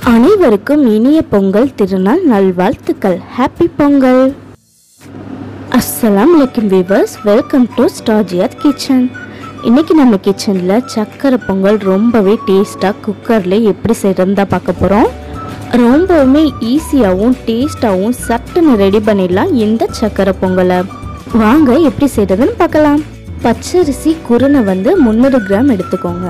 அனைவருக்கும் இனிய பொங்கல் திருநாள் நல்வாழ்த்துக்கள் ஹாப்பி பொங்கல் அஸ்ஸலாம் வலைக்கும் வீவர்ஸ் வெல்கம் டு ஸ்டாஜியாத் கிச்சன் இன்னைக்கு நம்ம கிச்சனில் சக்கரை பொங்கல் ரொம்பவே டேஸ்ட்டாக குக்கரில் எப்படி செய்கிறதா பார்க்க போகிறோம் ரொம்பவுமே ஈஸியாகவும் டேஸ்ட்டாகவும் சட்டுன்னு ரெடி பண்ணிடலாம் இந்த சக்கரை பொங்கலை வாங்க எப்படி செய்கிறதுன்னு பார்க்கலாம் பச்சரிசி குருணை வந்து முந்நூறு கிராம் எடுத்துக்கோங்க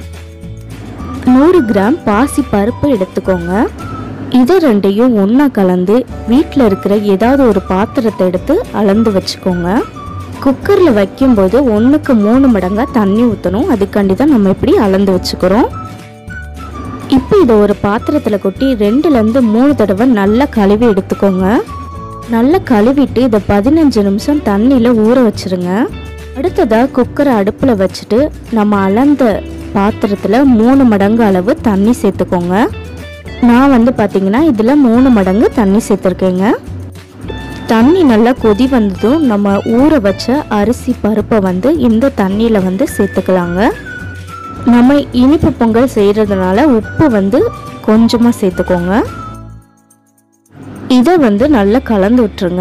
நூறு கிராம் பாசி பருப்பு எடுத்துக்கோங்க இது ரெண்டையும் ஒன்றா கலந்து வீட்டில் இருக்கிற ஏதாவது ஒரு பாத்திரத்தை எடுத்து அளந்து வச்சுக்கோங்க குக்கரில் வைக்கும்போது ஒன்றுக்கு மூணு மடங்காக தண்ணி ஊற்றணும் அதுக்காண்டி தான் நம்ம இப்படி அளந்து வச்சுக்கிறோம் இப்போ இதை ஒரு பாத்திரத்தில் கொட்டி ரெண்டுலேருந்து மூணு தடவை நல்லா கழுவி எடுத்துக்கோங்க நல்லா கழுவிட்டு இதை பதினஞ்சு நிமிஷம் தண்ணியில் ஊற வச்சிருங்க அடுத்ததாக குக்கரை அடுப்பில் வச்சுட்டு நம்ம அளந்த பாத்திரத்தில் மூணு மடங்கு அளவு தண்ணி சேர்த்துக்கோங்க நான் வந்து பார்த்தீங்கன்னா இதில் மூணு மடங்கு தண்ணி சேர்த்துருக்கேங்க தண்ணி நல்லா கொதி வந்ததும் நம்ம ஊற வச்ச அரிசி பருப்பை வந்து இந்த தண்ணியில் வந்து சேர்த்துக்கலாங்க நம்ம இனிப்பு பொங்கல் செய்கிறதுனால உப்பு வந்து கொஞ்சமாக சேர்த்துக்கோங்க இதை வந்து நல்லா கலந்து விட்டுருங்க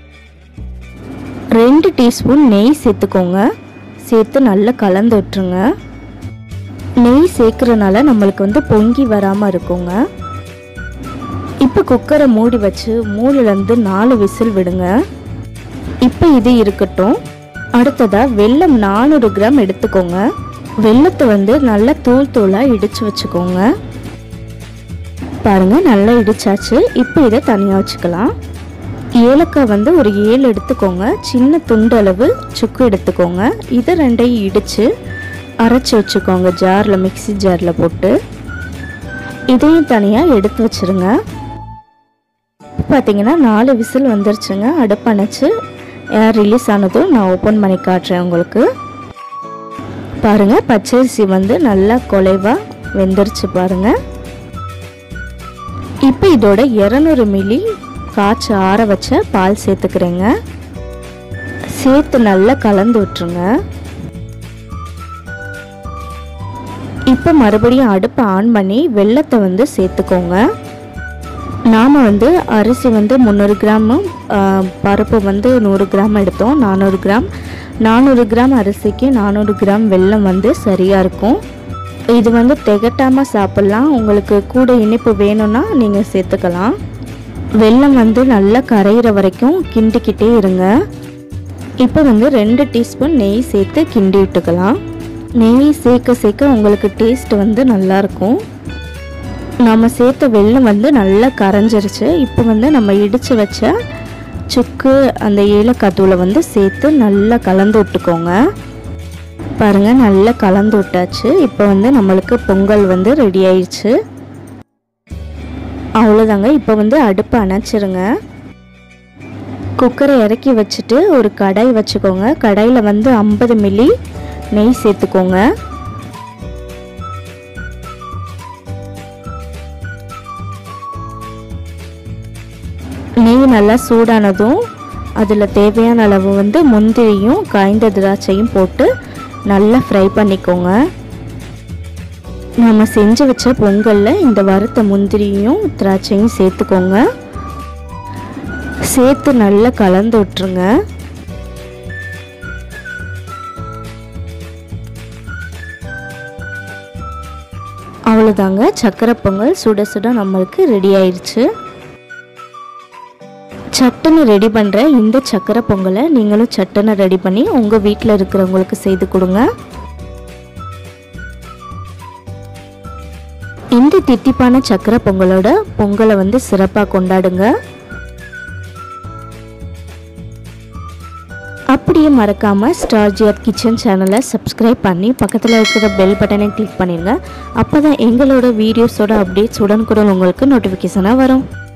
ரெண்டு டீஸ்பூன் நெய் சேர்த்துக்கோங்க சேர்த்து நல்லா கலந்து விட்டுருங்க நெய் சேர்க்குறனால நம்மளுக்கு வந்து பொங்கி வராமல் இருக்குங்க இப்போ குக்கரை மூடி வச்சு மூணுலேருந்து நாலு விசில் விடுங்க இப்போ இது இருக்கட்டும் அடுத்ததாக வெல்லம் நானூறு கிராம் எடுத்துக்கோங்க வெல்லத்தை வந்து நல்லா தூள் தூளாக இடித்து வச்சுக்கோங்க பாருங்கள் நல்லா இடிச்சாச்சு இப்போ இதை தனியாக வச்சுக்கலாம் ஏலக்காய் வந்து ஒரு ஏழு எடுத்துக்கோங்க சின்ன துண்டு அளவு சுக்கு எடுத்துக்கோங்க இதை ரெண்டையும் இடித்து அரைச்சி வச்சுக்கோங்க ஜாரில் மிக்ஸி ஜாரில் போட்டு இதையும் தனியாக எடுத்து வச்சுருங்க பார்த்தீங்கன்னா நாலு விசில் வந்துருச்சுங்க அடுப்பு அணைச்சு ஏர் ரிலீஸ் ஆனதும் நான் ஓப்பன் பண்ணி காட்டுறேன் உங்களுக்கு பாருங்கள் பச்சரிசி வந்து நல்லா குலைவாக வெந்துருச்சு பாருங்கள் இப்போ இதோட இரநூறு மில்லி காய்ச்சி ஆற வச்ச பால் சேர்த்துக்கிறேங்க சேர்த்து நல்லா கலந்து விட்டுருங்க இப்போ மறுபடியும் அடுப்பை ஆன் பண்ணி வெள்ளத்தை வந்து சேர்த்துக்கோங்க நாம் வந்து அரிசி வந்து முந்நூறு கிராமும் பருப்பு வந்து நூறு கிராம் எடுத்தோம் நானூறு கிராம் நானூறு கிராம் அரிசிக்கு நானூறு கிராம் வெல்லம் வந்து சரியாக இருக்கும் இது வந்து திகட்டாமல் சாப்பிட்லாம் உங்களுக்கு கூட இனிப்பு வேணும்னா நீங்கள் சேர்த்துக்கலாம் வெல்லம் வந்து நல்லா கரையிற வரைக்கும் கிண்டிக்கிட்டே இருங்க இப்போ வந்து ரெண்டு டீஸ்பூன் நெய் சேர்த்து கிண்டி விட்டுக்கலாம் நெய் சேர்க்க சேர்க்க உங்களுக்கு டேஸ்ட் வந்து நல்லாயிருக்கும் நம்ம சேர்த்த வெல்லம் வந்து நல்லா கரைஞ்சிருச்சு இப்போ வந்து நம்ம இடித்து வச்ச சுக்கு அந்த ஏலக்காய் தூளை வந்து சேர்த்து நல்லா கலந்து விட்டுக்கோங்க பாருங்கள் நல்லா கலந்து விட்டாச்சு இப்போ வந்து நம்மளுக்கு பொங்கல் வந்து ரெடி ஆயிடுச்சு அவ்வளோதாங்க இப்போ வந்து அடுப்பை அணைச்சிருங்க குக்கரை இறக்கி வச்சுட்டு ஒரு கடாய் வச்சுக்கோங்க கடாயில் வந்து ஐம்பது மில்லி நெய் சேர்த்துக்கோங்க நெய் நல்லா சூடானதும் அதில் தேவையான அளவு வந்து முந்திரியும் காய்ந்த திராட்சையும் போட்டு நல்லா ஃப்ரை பண்ணிக்கோங்க நம்ம செஞ்சு வச்ச பொங்கலில் இந்த வறுத்த முந்திரியும் திராட்சையும் சேர்த்துக்கோங்க சேர்த்து நல்லா கலந்து விட்டுருங்க அவ்வளோதாங்க சக்கரை பொங்கல் சுட சுட நம்மளுக்கு ரெடி ஆயிடுச்சு சட்டுன்னு ரெடி பண்ணுற இந்த சக்கரை பொங்கலை நீங்களும் சட்டுன்னு ரெடி பண்ணி உங்கள் வீட்டில் இருக்கிறவங்களுக்கு செய்து கொடுங்க இந்த தித்திப்பான சக்கரை பொங்கலோட பொங்கலை வந்து சிறப்பாக கொண்டாடுங்க அப்படியே மறக்காமல் ஸ்டார்ஜியாத் கிச்சன் சேனலை சப்ஸ்கிரைப் பண்ணி பக்கத்தில் இருக்கிற பெல் பட்டனை கிளிக் பண்ணிடுங்க அப்போ தான் எங்களோட வீடியோஸோட அப்டேட்ஸ் உடனுக்குடன் உங்களுக்கு நோட்டிஃபிகேஷனாக வரும்